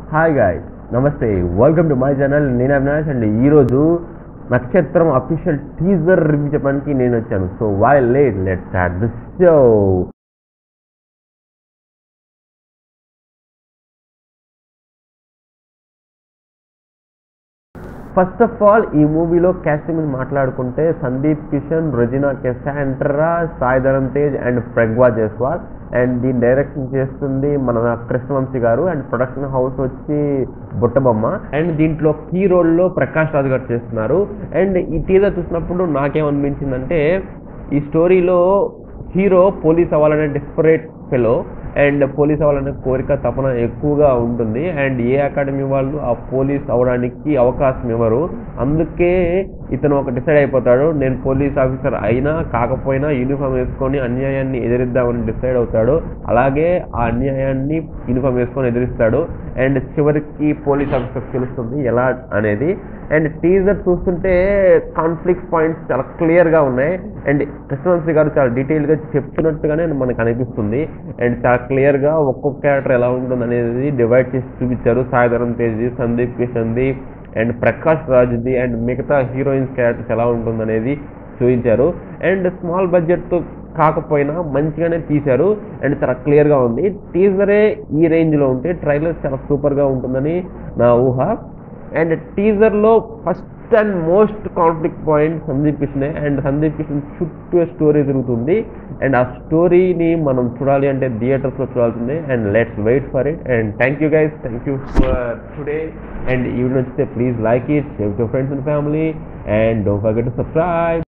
hi guy namaste welcome to my channel నేను Avinash and ఈరోజు నక్షత్రం అఫీషియల్ టీజర్ రివ్యూ చెప్పడానికి నేను వచ్చాను so why late let start this show first of all ఈ మూవీలో క్యాస్టింగ్ గురించి మాట్లాడుకుంటే సందీప్ కిషన్ రొజినా కెసాంట్రా సాయి ధరమ్ తేజ్ అండ్ ప్రగ్వా జైస్వాల్ అండ్ దీని డైరెక్షన్ చేస్తుంది మన కృష్ణవంశీ గారు అండ్ ప్రొడక్షన్ హౌస్ వచ్చి బుట్టబొమ్మ అండ్ దీంట్లో కీ రోల్లో ప్రకాష్ రాజ్ గారు చేస్తున్నారు అండ్ ఈ టీజర్ చూసినప్పుడు నాకేమనిపించిందంటే ఈ స్టోరీలో హీరో పోలీస్ అవ్వాలనే డిస్పరేట్ ఫెలో అండ్ పోలీస్ అవ్వాలనే కోరిక తపన ఎక్కువగా ఉంటుంది అండ్ ఏ అకాడమీ వాళ్ళు ఆ పోలీస్ అవ్వడానికి అవకాశం ఇవ్వరు అందుకే ఇతను ఒక డిసైడ్ అయిపోతాడు నేను పోలీస్ ఆఫీసర్ అయినా కాకపోయినా యూనిఫామ్ వేసుకొని అన్యాయాన్ని ఎదిరిద్దామని డిసైడ్ అవుతాడు అలాగే ఆ అన్యాయాన్ని యూనిఫామ్ వేసుకొని ఎదిరిస్తాడు అండ్ చివరికి పోలీస్ ఆఫీసర్ తెలుస్తుంది ఎలా అనేది అండ్ టీజర్ చూస్తుంటే కాన్ఫ్లిక్ట్ పాయింట్స్ చాలా క్లియర్గా ఉన్నాయి అండ్ కృష్ణవంశీ గారు చాలా డీటెయిల్గా చెప్తున్నట్టుగానే మనకు అనిపిస్తుంది అండ్ చాలా క్లియర్గా ఒక్కొక్క క్యారెక్టర్ ఎలా ఉంటుంది అనేది డివైడ్ చేసి చూపించారు సాయిధరం తేజ్ది సందీప్ కిషన్ది అండ్ ప్రకాష్ రాజ్ది అండ్ మిగతా హీరోయిన్స్ క్యారెక్టర్స్ ఎలా ఉంటుంది అనేది చూపించారు అండ్ స్మాల్ బడ్జెట్తో కాకపోయినా మంచిగానే తీశారు అండ్ చాలా క్లియర్గా ఉంది టీజరే ఈ రేంజ్లో ఉంటే ట్రైలర్ చాలా సూపర్గా ఉంటుందని నా ఊహ అండ్ టీజర్లో first and most conflict point Sandeep కిషనే అండ్ సందీప్ కిషన్ చుట్టూ స్టోరీ తిరుగుతుంది అండ్ ఆ స్టోరీని మనం చూడాలి అంటే థియేటర్స్లో చూడాల్సిందే and let's wait for it and thank you guys thank you for today and ఈ వీడియో నచ్చితే please like it share to friends and family and don't forget to subscribe